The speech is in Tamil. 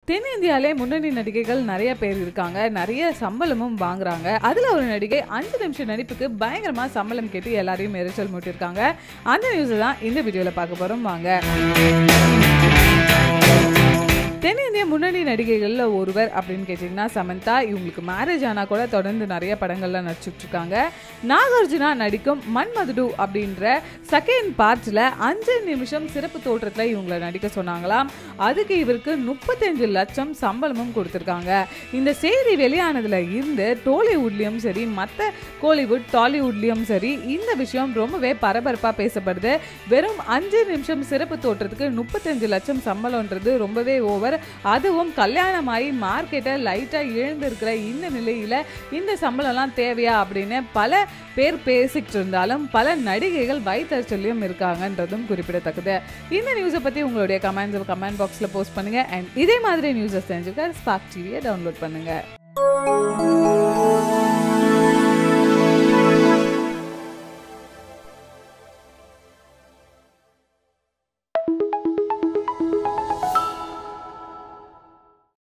தென்னிந்தியாலே முன்னணி நடிகைகள் நிறைய பேர் இருக்காங்க நிறைய சம்பளமும் வாங்குறாங்க அதுல ஒரு நடிகை அஞ்சு நிமிஷம் நடிப்புக்கு பயங்கரமா சம்பளம் கேட்டு எல்லாரையும் எரிச்சல் மூட்டிருக்காங்க அந்த நியூஸ் தான் இந்த வீடியோல பார்க்க போறோம் வாங்க தென்னிந்திய முன்னணி நடிகைகளில் ஒருவர் அப்படின்னு கேட்டிங்கன்னா சமந்தா இவங்களுக்கு மேரேஜ் ஆனால் கூட தொடர்ந்து நிறைய படங்கள்ல நடிச்சுட்டு இருக்காங்க நாகார்ஜுனா நடிக்கும் மன்மதுடு அப்படின்ற செகண்ட் பார்ட்டில் அஞ்சு நிமிஷம் சிறப்பு தோற்றத்தில் இவங்களை நடிக்க சொன்னாங்களாம் அதுக்கு இவருக்கு முப்பத்தஞ்சு லட்சம் சம்பளமும் கொடுத்துருக்காங்க இந்த செய்தி வெளியானதுல இருந்து டோலிவுட்லேயும் சரி மற்ற கோலிவுட் டாலிவுட்லேயும் சரி இந்த விஷயம் ரொம்பவே பரபரப்பாக பேசப்படுது வெறும் அஞ்சு நிமிஷம் சிறப்பு தோற்றத்துக்கு முப்பத்தஞ்சு லட்சம் சம்பளம்ன்றது ரொம்பவே ஓவர் அதுவும் கல்யாணமாகி மார்க்கெட்டை லைட்டாக இழந்திருக்கிற இந்த நிலையில் இந்த சம்பளம்லாம் தேவையா அப்படின்னு பல பேர் பேசிக்கிட்டு இருந்தாலும் பல நடிகைகள் வயிற்றுச்சல்லையும் இருக்காங்கன்றதும் குறிப்பிடத்தக்கது இந்த நியூஸை பற்றி உங்களுடைய கமெண்ட்ஸ் கமெண்ட் பாக்ஸில் போஸ்ட் பண்ணுங்கள் அண்ட் இதே மாதிரி நியூஸஸ் தெரிஞ்சுக்க ஸ்பாக் டிவியை டவுன்லோட் பண்ணுங்கள்